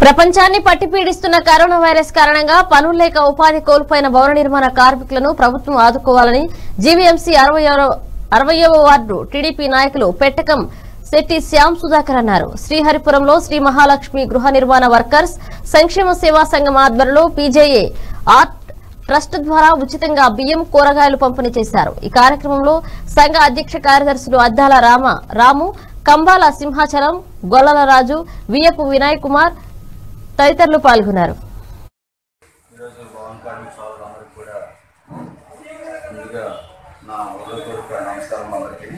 ప్రపంచాన్ని పట్టి పీడిస్తున్న కరోనా వైరస్ కారణంగా పనులు లేక ఉపాధి కోల్పోయిన భవన నిర్మాణ కార్మికులను ప్రభుత్వం ఆదుకోవాలని జీవీఎంసీ అరవయవ వార్డు టీడీపీ నాయకులు పెట్టకం శెట్టి శ్యామ్ సుధాకర్ అన్నారు శ్రీహరిపురంలో శ్రీ మహాలక్ష్మి గృహ నిర్మాణ వర్కర్స్ సంక్షేమ సేవా సంఘం ఆధ్వర్యంలో పీజేఏ ఆర్ట్ ట్రస్ట్ ద్వారా ఉచితంగా బియ్యం కూరగాయలు పంపిణీ చేశారు ఈ కార్యక్రమంలో సంఘ అధ్యక్ష కార్యదర్శులు అద్దాల రామ రాము కంబాల సింహాచలం గొల్లల రాజు వియపు వినాయ్ కుమార్ తదితరులు పాల్గొన్నారు ఈరోజు భవన్ కార్మిక సోదరులందరికీ కూడా ముందుగా నా హృదయపూర్వక నమస్కారం అందరికీ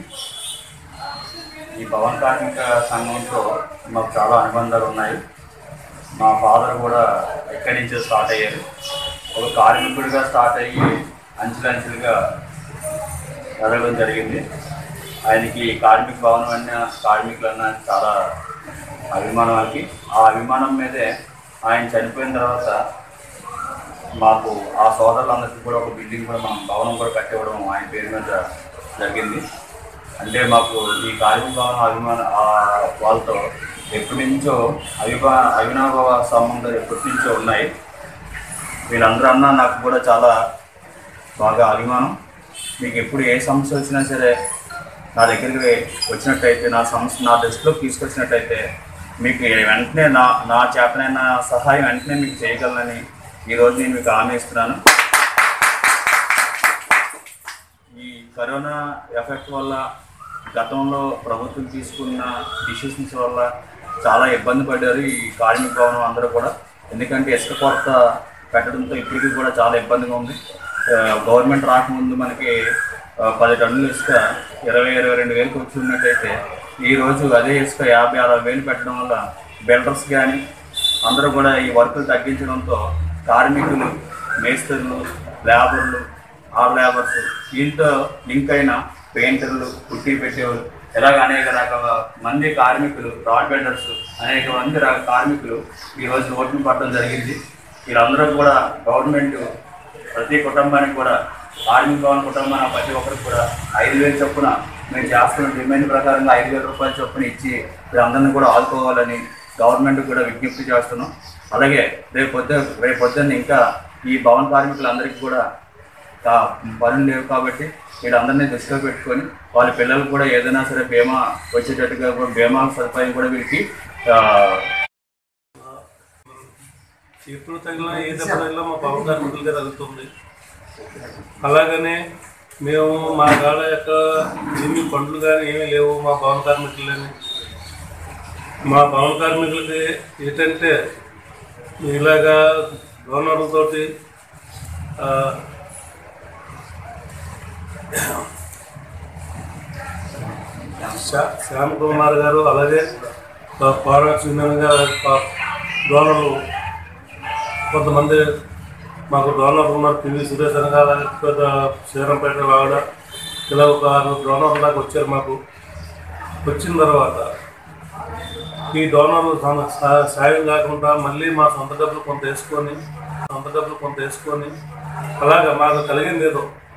ఈ భవన్ కార్మిక సంఘంతో మాకు చాలా అనుబంధాలు ఉన్నాయి మా ఫాదర్ కూడా ఎక్కడి నుంచో స్టార్ట్ అయ్యారు ఒక కార్మికుడిగా స్టార్ట్ అయ్యి అంచెలంచెలుగా ఎదగడం జరిగింది ఆయనకి కార్మిక భవనం అన్న కార్మికులన్న చాలా అభిమానం ఆయనకి ఆ అభిమానం మీదే ఆయన చనిపోయిన తర్వాత మాకు ఆ సోదరులందరికీ కూడా ఒక బిల్డింగ్ కూడా మనం భవనం కూడా కట్టివ్వడం ఆయన పేరు మీద జరిగింది అంటే మాకు ఈ కార్మిక భవనం అభిమాన ఆ వాళ్ళతో ఎప్పటి నుంచో అభిమా అవినాభావ సంబంధాలు ఎప్పటి నుంచో ఉన్నాయి వీళ్ళందరూ అన్నా నాకు కూడా చాలా బాగా అభిమానం మీకు ఎప్పుడు ఏ సమస్య వచ్చినా సరే నా దగ్గరికి వచ్చినట్టయితే నా సమస్య నా దృష్టిలోకి తీసుకొచ్చినట్టయితే మీకు వెంటనే నా నా చేతనైన సహాయం వెంటనే మీకు చేయగలనని ఈరోజు నేను మీకు హామీ ఇస్తున్నాను ఈ కరోనా ఎఫెక్ట్ వల్ల గతంలో ప్రభుత్వం తీసుకున్న డిసిషన్స్ వల్ల చాలా ఇబ్బంది పడ్డారు ఈ కార్మిక భవనం అందరూ కూడా ఎందుకంటే ఇసుక కొరత పెట్టడంతో ఇప్పటికీ కూడా చాలా ఇబ్బందిగా ఉంది ఆ, గవర్నమెంట్ రాకముందు మనకి ఆ, పది టన్నుల ఇసుక ఇరవై ఇరవై రెండు వేలకు వచ్చి ఉన్నట్టయితే ఈ రోజు అదే ఇసుక యాభై అరవై వేలు పెట్టడం వల్ల బిల్డర్స్ కానీ అందరూ కూడా ఈ వర్కులు తగ్గించడంతో కార్మికులు మేస్త్రులు లేబర్లు ఆల్ లేబర్స్ వీళ్ళతో లింక్ అయిన పెయింటర్లు పుట్టి పెట్టేవాళ్ళు ఇలాగ అనేక రకాల మంది కార్మికులు రాడ్ బెల్డర్స్ అనేక మంది రకాల కార్మికులు ఈరోజు ఓట్లు పడడం జరిగింది వీళ్ళందరూ కూడా గవర్నమెంట్ ప్రతి కుటుంబానికి కూడా కార్మిక భవన కుటుంబానికి ప్రతి ఒక్కరికి కూడా ఐదు వేలు చొప్పున మేము చేస్తున్న డిమాండ్ ప్రకారంగా ఐదు వేల రూపాయల చొప్పున ఇచ్చి వీళ్ళందరినీ కూడా ఆదుకోవాలని గవర్నమెంట్ కూడా విజ్ఞప్తి చేస్తున్నాం అలాగే రేపు పొద్దు రేపు పొద్దున్న ఇంకా ఈ భవన కార్మికులందరికీ కూడా కా- పనులు లేవు కాబట్టి వీళ్ళందరినీ దృష్టిలో పెట్టుకొని వాళ్ళ పిల్లలకు కూడా ఏదైనా సరే బీమా వచ్చేటట్టుగా కూడా బీమా సదుపాయం కూడా వీళ్ళకి ఆ, ఎప్పుడు తగిలినా ఏ దెబ్బ తగిలినా మా పవన్ కార్మికులకే తగులుతుంది అలాగనే మేము మా కాడ యొక్క ఏమి పండ్లు కానీ ఏమీ లేవు మా పవన్ కార్మికులని మా పవన్ కార్మికులకి ఏంటంటే ఇలాగా గవర్నర్లతోటి ఆ, శా- శ్యామ్ కుమార్ గారు అలాగే పారా సింధన్ గారు డోనర్లు కొంతమంది మాకు డోనర్లు ఉన్నారు పివి సురేష్ అనగా శ్రీరంపేట ఆవిడ ఇలా ఒక ఆరు డోనర్లు దాకా వచ్చారు మాకు వచ్చిన తర్వాత ఈ డోనర్లు సమ- సా- సాయం కాకుండా మళ్ళీ మా సొంత డబ్బులు కొంత వేసుకొని సొంత డబ్బులు కొంత వేసుకొని అలాగా మాకు కలిగింది ఏదో